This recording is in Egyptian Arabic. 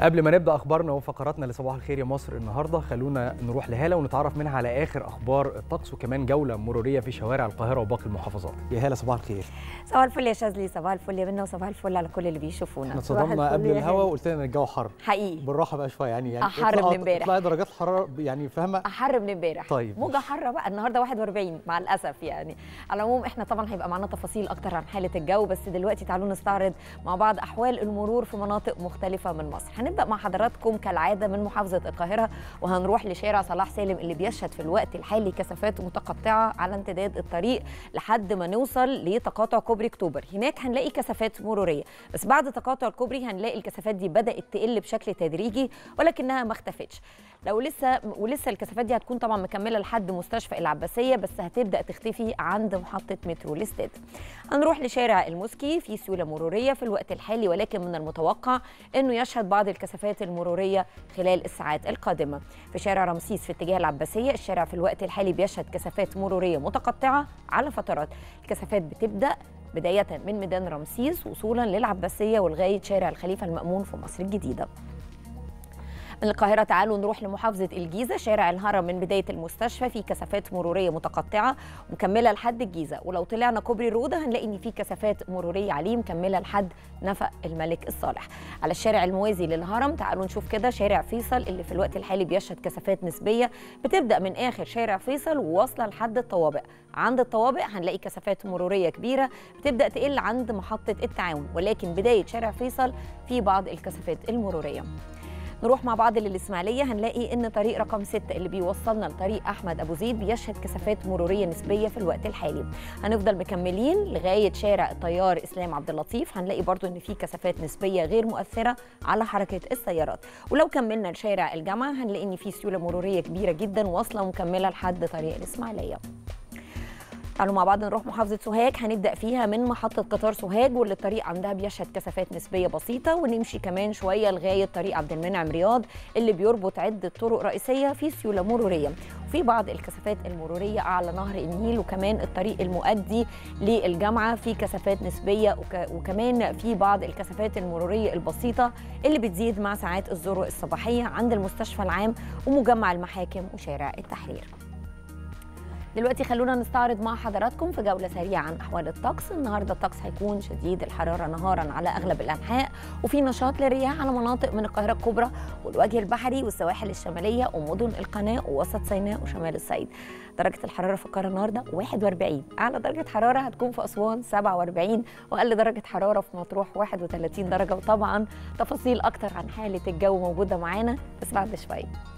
قبل ما نبدا اخبارنا وفقراتنا لصباح الخير يا مصر النهارده خلونا نروح لهاله ونتعرف منها على اخر اخبار الطقس وكمان جوله مروريه في شوارع القاهره وباقي المحافظات يا هاله صباح الخير صباح الفل يا شاذلي صباح الفل يا بنا وصباح الفل على كل اللي بيشوفونا احنا اتصدمنا قبل الهوا وقلت لنا ان الجو حر حقيقي بالراحه بقى شويه يعني يعني أحر اطلع- من امبارح. اطلعي درجات الحراره يعني فاهمه احر من امبارح طيب. موجه حاره بقى النهارده 41 مع الاسف يعني على العموم احنا طبعا هيبقى معانا تفاصيل اكتر عن حاله الجو بس دلوقتي تعالوا نستعرض مع بعض احوال المرور في مناطق مختلفه من مصر هنبدا مع حضراتكم كالعاده من محافظه القاهره وهنروح لشارع صلاح سالم اللي بيشهد في الوقت الحالي كثافات متقطعه على امتداد الطريق لحد ما نوصل لتقاطع كوبري اكتوبر هناك هنلاقي كثافات مروريه بس بعد تقاطع الكوبري هنلاقي الكثافات دي بدات تقل بشكل تدريجي ولكنها ما اختفتش لو لسه ولسه الكثافات دي هتكون طبعا مكمله لحد مستشفى العباسيه بس هتبدا تختفي عند محطه مترو الاستاد هنروح لشارع المسكي في سيوله مروريه في الوقت الحالي ولكن من المتوقع انه يشهد بعض الكثافات المروريه خلال الساعات القادمه في شارع رمسيس في اتجاه العباسيه الشارع في الوقت الحالي بيشهد كثافات مروريه متقطعه على فترات الكثافات بتبدا بداية من ميدان رمسيس وصولا للعباسية ولغاية شارع الخليفة المأمون في مصر الجديدة من القاهرة تعالوا نروح لمحافظة الجيزة شارع الهرم من بداية المستشفى في كثافات مرورية متقطعة مكملة لحد الجيزة ولو طلعنا كوبري الروضة هنلاقي إن في كثافات مرورية عليه مكملة لحد نفق الملك الصالح على الشارع الموازي للهرم تعالوا نشوف كده شارع فيصل اللي في الوقت الحالي بيشهد كثافات نسبية بتبدأ من آخر شارع فيصل وواصلة لحد الطوابق عند الطوابق هنلاقي كثافات مرورية كبيرة بتبدأ تقل عند محطة التعاون ولكن بداية شارع فيصل في بعض الكثافات المرورية نروح مع بعض للإسماعيلية هنلاقي إن طريق رقم 6 اللي بيوصلنا لطريق أحمد أبو زيد بيشهد كثافات مرورية نسبية في الوقت الحالي هنفضل مكملين لغاية شارع الطيار إسلام عبد اللطيف هنلاقي برضو إن في كثافات نسبية غير مؤثرة على حركة السيارات ولو كملنا لشارع الجامعة هنلاقي إن في سيولة مرورية كبيرة جدا واصلة ومكملة لحد طريق الإسماعيلية تعالوا مع بعض نروح محافظة سوهاج هنبدأ فيها من محطة قطار سوهاج واللي الطريق عندها بيشهد كثافات نسبية بسيطة ونمشي كمان شوية لغاية طريق عبد المنعم رياض اللي بيربط عدة طرق رئيسية في سيولة مرورية وفي بعض الكثافات المرورية أعلى نهر النيل وكمان الطريق المؤدي للجامعة في كثافات نسبية وك- وكمان في بعض الكثافات المرورية البسيطة اللي بتزيد مع ساعات الذروة الصباحية عند المستشفى العام ومجمع المحاكم وشارع التحرير دلوقتي خلونا نستعرض مع حضراتكم في جولة سريعة عن أحوال الطقس النهاردة الطقس هيكون شديد الحرارة نهارا على أغلب الأنحاء وفي نشاط للرياح على مناطق من القاهرة الكبرى والوجه البحري والسواحل الشمالية ومدن القناة ووسط سيناء وشمال الصعيد درجة الحرارة في القاهرة النهاردة 41 أعلى درجة حرارة هتكون في أسوان 47 وأقل درجة حرارة في مطروح 31 درجة وطبعا تفاصيل أكتر عن حالة الجو موجودة معانا بس بعد شوية